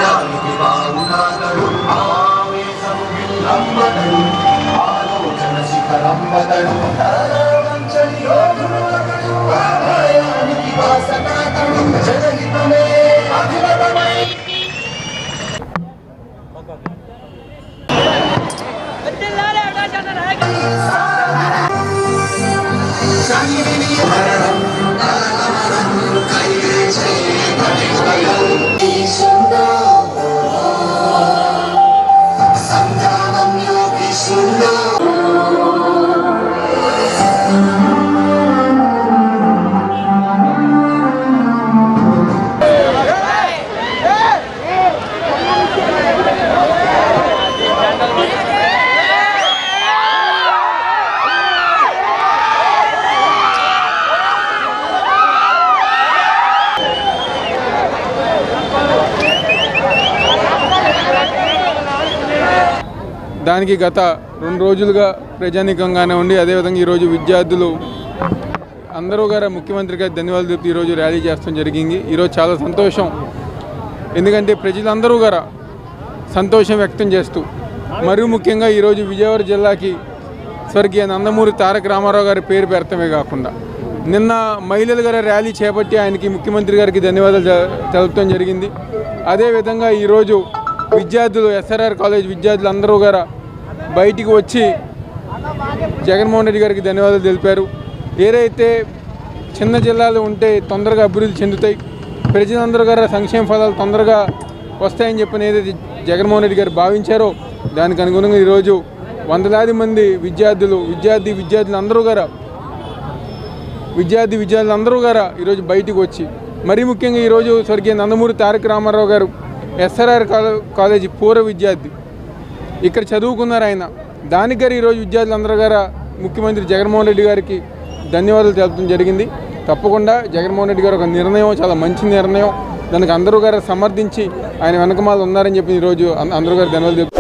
సమయానికి బాగునాతడు ఆవేశము విల్లంబతడు ఆలోచన శిఖరంబతడు తరవంచని యోధుడు అతడు ఆదాయానికి వాసనాతడు జనహితమే అభిమతమై సంధానంలో విష్ణులో దానికి గత రెండు రోజులుగా ప్రజానీకంగానే ఉండి అదేవిధంగా ఈరోజు విద్యార్థులు అందరూ గారు ముఖ్యమంత్రి గారికి ధన్యవాదాలు చెప్తూ ఈరోజు ర్యాలీ చేస్తాం జరిగింది ఈరోజు చాలా సంతోషం ఎందుకంటే ప్రజలందరూ గారు సంతోషం వ్యక్తం చేస్తూ మరియు ముఖ్యంగా ఈరోజు విజయవాడ జిల్లాకి స్వర్గీయ నందమూరి తారక రామారావు గారి పేరు పెడతామే కాకుండా నిన్న మహిళలు గారి ర్యాలీ చేపట్టి ఆయనకి ముఖ్యమంత్రి గారికి ధన్యవాదాలు జ- తెలపడం జరిగింది అదేవిధంగా ఈరోజు విద్యార్థులు ఎస్ఆర్ఆర్ కాలేజ్ విద్యార్థులు అందరూ గారు బయటికి వచ్చి జగన్మోహన్ రెడ్డి గారికి ధన్యవాదాలు తెలిపారు ఏదైతే చిన్న జిల్లాలు ఉంటే తొందరగా అభివృద్ధి చెందుతాయి ప్రజలందరూ గారు సంక్షేమ ఫలాలు తొందరగా వస్తాయని చెప్పిన ఏదైతే జగన్మోహన్ రెడ్డి గారు భావించారో దానికి అనుగుణంగా ఈరోజు వందలాది మంది విద్యార్థులు విద్యార్థి విద్యార్థులు అందరూ గారు విద్యార్థి విద్యార్థులు అందరూ గారు ఈరోజు బయటికి వచ్చి మరీ ముఖ్యంగా ఈరోజు స్వర్గీయ నందమూరి తారక రామారావు గారు ఎస్ఆర్ఆర్ కాలేజీ పూర్వ విద్యార్థి ఇక్కడ చదువుకున్నారు ఆయన దానికి గారు ఈరోజు విద్యార్థులందరూ గారు ముఖ్యమంత్రి జగన్మోహన్ రెడ్డి గారికి ధన్యవాదాలు తెలపడం జరిగింది తప్పకుండా జగన్మోహన్ రెడ్డి గారు ఒక నిర్ణయం చాలా మంచి నిర్ణయం దానికి అందరూ గారు సమర్థించి ఆయన వెనకమాల ఉన్నారని చెప్పి ఈరోజు అం- అందరూ గారు ధన్యవాదాలు తెలుపుతున్నారు.